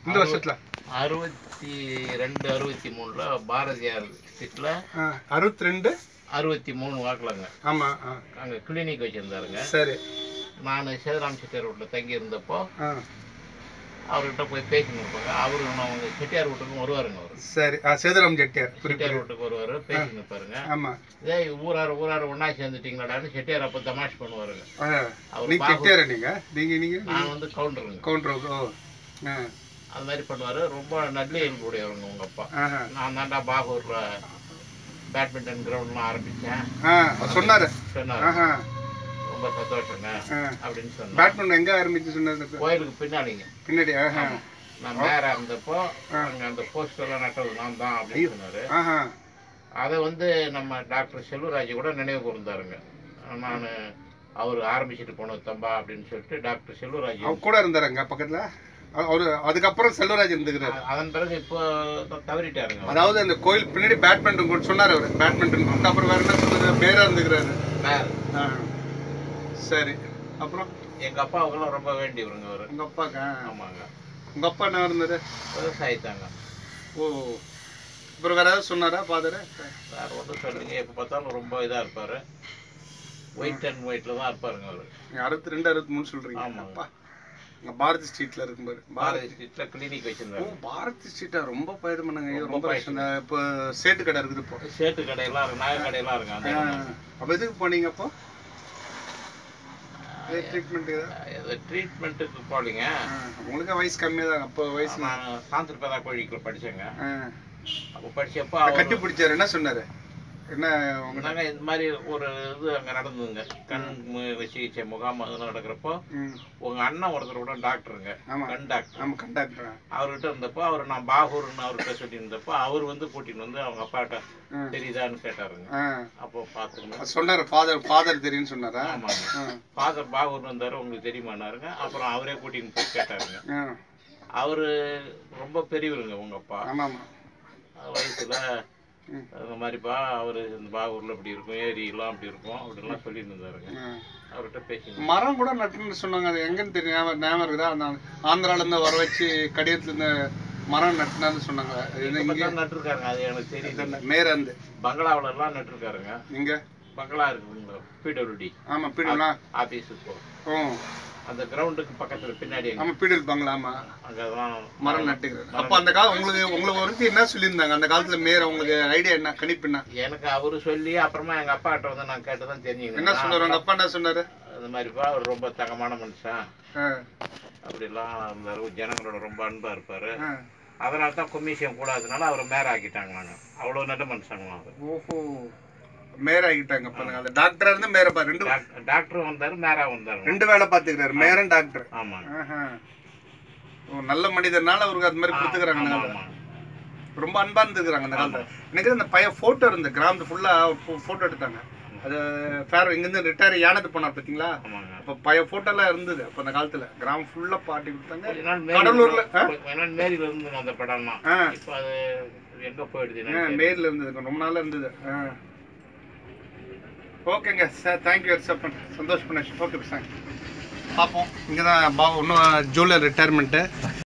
இந்த வருஷத்துல அறுபத்தி ரெண்டு அறுபத்தி மூணுல பாரதியார் ஸ்ட்ரீட்ல அறுபத்தி ரெண்டு அறுபத்தி மூணு வாக்கலங்க ஆமா ஆ, அங்க கிளினிக் வச்சிருந்தாருங்க சரி நான் சேதராம் செட்டியார் வீட்டில் தங்கி இருந்தப்போ ஆ அவர்கிட்ட போய் பேசின்னு இருப்பாங்க அவரு அவங்க செட்டியார் வீட்டுக்கும் வருவாருங்க அவர் சரி ஆ சேதுராம் செட்டியார் செட்டியார் குறிப்பிட்டு வீட்டுக்கு வருவாரு பேசின்னு இருப்பாருங்க ஆமா இதே ஊரார் ஊரார் ஒண்ணா சேர்ந்துட்டீங்களாடான்னு செட்டியார் அப்போ தமாஷ் பண்ணுவாருங்க ஆ, அவர் நீங்க செட்டியாரா நீங்க நீங்க நீங்க நான் வந்து கவுண்டருங்க கவுண்டர் ஓ ஆ அது மாதிரி பண்ணுவாரு ரொம்ப நல்ல இயல்புடையவருங்க உங்க அப்பா ஆஹா. நான் தாண்டா பாகூர்ல பேட்மிண்டன் கிரவுண்ட்லாம் ஆரம்பிச்சேன் ஆ சொன்னாரு சொன்னாரு ஆஹா ரொம்ப சந்தோஷங்க ஆ. அப்படின்னு சொன்னேன் பேட்மிண்டன் எங்க ஆரம்பிச்சு சொன்னாரு கோயிலுக்கு பின்னாடிங்க பின்னாடி ஆஹா நான் நேரா இருந்தப்போ அங்க அந்த போஸ்டர் எல்லாம் நட்டது நான் தான் அப்படின்னு சொன்னாரு ஆஹா அதை வந்து நம்ம டாக்டர் செல்வராஜ் கூட நினைவு கூர்ந்தாருங்க நான் அவர் ஆரம்பிச்சுட்டு போனது தம்பா அப்படின்னு சொல்லிட்டு டாக்டர் செல்வராஜ் அவர் கூட இருந்தாரு அங்க பக்கத்துல அ- அவரு அதுக்கப்புறம் செல்வராஜ் இருந்துக்கிறாரு அ- அதன் பிறகு இப்போ தவறிட்டாருங்க அதாவது அந்த கோயில் பின்னாடி பேட்மிண்டன் கூட சொன்னாரு அவரு பேட்மிண்டன் கோர்ட் அப்புறம் வேற என்ன சொன்னாரு மேரா இருந்துக்கிறாரு வேற ஆ. சரி அப்புறம் எங்க அப்பாவுக்கெல்லாம் ரொம்ப வேண்டியவருங்க அவரு உங்க அப்பாக்கா ஆமாங்க உங்க அப்பா என்ன இருந்தாரு விவசாயி தாங்க ஓ அப்புறம் வேற ஏதாவது சொன்னாரா ஃபாதரு வேற ஒன்றும் சொல்லுங்க எப்போ பார்த்தாலும் ரொம்ப இதா இருப்பாரு ஒயிட் அண்ட் ஒயிட்ல தான் இருப்பாருங்க அவரு அறுபத்தி ரெண்டு அறுபத்தி மூணு சொல்றீங்க ஆமாங்க. அப்பா இங்க பாரதி ஸ்ட்ரீட்ல இருக்கும் பாரு பாரதி பாரதி ஸ்ட்ரீட்ல கிளினிக் ஓ வச்சிருந்தாரு பாரதி ஸ்ட்ரீட்டா ரொம்ப பயணம் பண்ணுங்க ஐயோ ரொம்ப ரொம்ப பயணம். கஷ்டம் இப்போ சேட்டு கடை இருக்குது இப்போ சேட்டு கடையெல்லாம் இருக்கு நகை கடையெல்லாம் இருக்கு அந்த ஆ. இடத்துல. அப்ப எதுக்கு போனீங்க அப்போ ட்ரீட்மெண்ட் இது ட்ரீட்மெண்ட்டுக்கு போலிங்க உங்களுக்கு வயசு கம்மியா தான் அப்போ வயசு நான் சாந்திரபதா கோழிக்குள்ள படிச்சேங்க ஆ. அப்போ படிச்சப்போ கட்டி அவர் பிடிச்சாரு என்ன சொன்னாரு என்ன உங்க நாங்க இந்த மாதிரி ஒரு இது அங்க நடந்ததுங்க கண் மு- சிகிச்சை முகாம் அதெல்லாம் நடக்கிறப்போ ம். உங்க அண்ணன் ஒருத்தர் கூட டாக்டருங்க ஆமா கண் டாக்டர் ஆமா கண்டாக்டர் அவர்கிட்ட இருந்தப்போ அவர் நான் பாகூர்னு அவர்கிட்ட சொல்லி இருந்தப்போ அவர் வந்து கூட்டிட்டு வந்து அவங்க அப்பாட்ட ம். தெரியுதான்னு கேட்டாருங்க ஆ அப்போ பார்த்துக்கணும் சொன்னாரு ஃபாதர் ஃபாதர் தெரியும்னு சொன்னாரா ஆமாங்க ஆ. ஃபாதர் பாகூர் வந்தாரு உங்களுக்கு தெரியுமானாருங்க அப்புறம் அவரே கூட்டின்னு போய் கேட்டாருங்க ஆ. அவரு ரொம்ப பெரியவருங்க உங்க அப்பா ஆமா ஆமா வயசுல ம். அந்த மாதிரிப்பா அவரு இந்த பாகூர்ல இப்படி இருக்கும் ஏரி எல்லாம் அப்படி இருக்கும் அப்படிலாம் சொல்லிட்டு இருந்தாருங்க ஆ. அவர்கிட்ட பேசி மரம் கூட நட்டுன்னு சொன்னாங்க அது எங்கன்னு தெரியும் ஞாபகம் ஞாபகம் இருக்குதா அந்த ஆந்திரால இருந்து வர வச்சு கடியத்துல இருந்து மரம் நட்டுனான்னு சொன்னாங்க அது என்ன இங்க நட்டுருக்காருங்க அது எனக்கு தெரியுது மேரந்து பங்களாவுல எல்லாம் நட்டுருக்காருங்க இங்க பங்களா இருக்குங்களா பிடபிள்யூடி ஆமா பீடுலா ஆபீஸ் இப்போ ஓ அந்த கிரவுண்டுக்கு பக்கத்துல பின்னாடி அங்க- ஆமா பீடல் பங்களா ஆமா அங்கதான் மரம் நட்டுக்கிறாரு அப்ப அந்த காலம் உங்களுக்கு உங்களுக்கு ஒருத்தி என்ன சொல்லியிருந்தாங்க அந்த காலத்துல மேர உங்களுக்கு ஐடியா என்ன கணிப்பு என்ன எனக்கு அவரு சொல்லி அப்புறமா எங்க அப்பா கிட்ட வந்து நான் கேட்டுதான் என்ன தெரிஞ்சுக்கணும் சொன்னாரு உங்க அப்பா என்ன சொன்னாரு அந்த மாதிரிப்பா அவர் ரொம்ப தங்கமான மனுஷன் ஆ, அப்படிலாம் இருந்தாரு ஜனங்களோட ரொம்ப அன்பா இருப்பாரு ஆ. அதனால தான் கொமிஷன் கூடாதனால அவரை மேர ஆக்கிட்டாங்க நாங்க அவ்வளவு நல்ல மனுஷங்களாம் அவர் ஓஹோ மேர ஆகிட்டாங்க அப்ப அந்த காலத்துல. டாக்டரா இருந்து மேரப்பா ரெண்டு டாக்- டாக்டரும் வந்தாரு மேரா வந்தாரு ரெண்டு வேலை பாத்துக்கிறாரு மேரன் டாக்டர் ஆமாங்க ஆஹா. ஓ, நல்ல மனிதர்னால அவருக்கு அது மாதிரி கொடுத்துக்கிறாங்க அந்த ஆமா, காலத்துல. ஆமா. ரொம்ப அன்பா இருந்துக்கிறாங்க அந்த காலத்துல எனக்கு அந்த பையன் போட்டோ இருந்த கிராமத்து ஃபுல்லா போட்டோ எடுத்தாங்க அது ஃபேர் இங்கிருந்து ரிட்டையர் யானது போனார் பாத்தீங்களா ஆமாங்க அப்ப பழைய போட்டோ எல்லாம் இருந்தது அப்ப அந்த காலத்துல கிராமம் ஃபுல்லா பாட்டி கொடுத்தாங்க கொஞ்ச நாள் மேரில- கடலூர்ல ஆ? கொஞ்ச நாள் மேரில இருந்துங்க அந்த படம்லாம் ஆ. இப்போ அது எங்க போயிடுது ஆ, எனக்கு தெரியல. மேர்ல இருந்தது ரொம்ப நாளா இருந்தது ஓகேங்க சார் தேங்க்யூ அக்செப்ட் பண்ண சந்தோஷ் பண்ண ஓகே சார் பார்ப்போம் இங்கே தான் பா இன்னும் ஜூலை ரிட்டையர்மெண்ட்டு